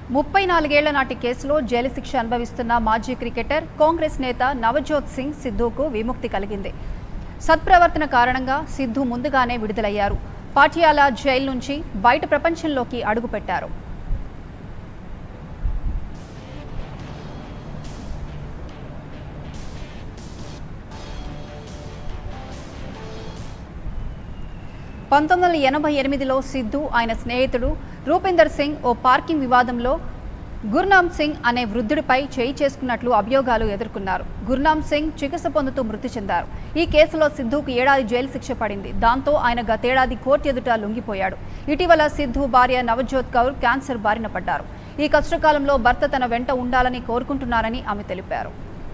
ముప్పై నాలుగేళ్ల నాటి కేసులో జైలు శిక్ష అనుభవిస్తున్న మాజీ క్రికెటర్ కాంగ్రెస్ నేత నవజోత్ సింగ్ సిద్ధుకు విముక్తి కలిగింది సత్ప్రవర్తన కారణంగా సిద్ధు ముందుగానే విడుదలయ్యారు పాటియాలా జైలు నుంచి బయట ప్రపంచంలోకి అడుగుపెట్టారు పంతొమ్మిది వందల ఎనభై ఎనిమిదిలో సిద్ధు ఆయన స్నేహితుడు రూపేందర్ సింగ్ ఓ పార్కింగ్ వివాదంలో గుర్నామ్ సింగ్ అనే వృద్ధుడిపై చేయి చేసుకున్నట్లు అభియోగాలు ఎదుర్కొన్నారు గుర్నామ్ సింగ్ చికిత్స పొందుతూ మృతి చెందారు ఈ కేసులో సిద్ధుకు ఏడాది జైలు శిక్ష పడింది దాంతో ఆయన గతేడాది కోర్టు ఎదుట లొంగిపోయాడు ఇటీవల సిద్ధు భార్య నవజోత్ కౌర్ క్యాన్సర్ బారిన పడ్డారు ఈ కష్టకాలంలో భర్త తన వెంట ఉండాలని కోరుకుంటున్నారని ఆమె తెలిపారు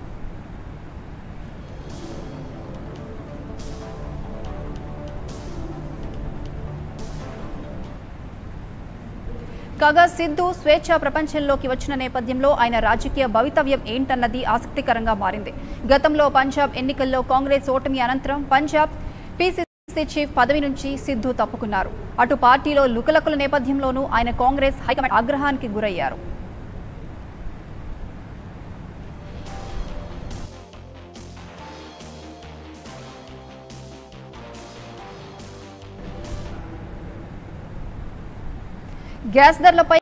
కాగా సిద్ధు స్వేచ్ఛ ప్రపంచంలోకి వచ్చిన నేపథ్యంలో ఆయన రాజకీయ భవితవ్యం ఏంటన్నది ఆసక్తికరంగా మారింది గతంలో పంజాబ్ ఎన్నికల్లో కాంగ్రెస్ ఓటమి అనంతరం పంజాబ్ పీసీసీ చీఫ్ పదవి నుంచి సిద్ధు తప్పుకున్నారు అటు పార్టీలో లుకలకుల నేపథ్యంలోనూ ఆయన కాంగ్రెస్ హైకమాండ్ ఆగ్రహానికి గురయ్యారు గ్యాస్ ధరలపై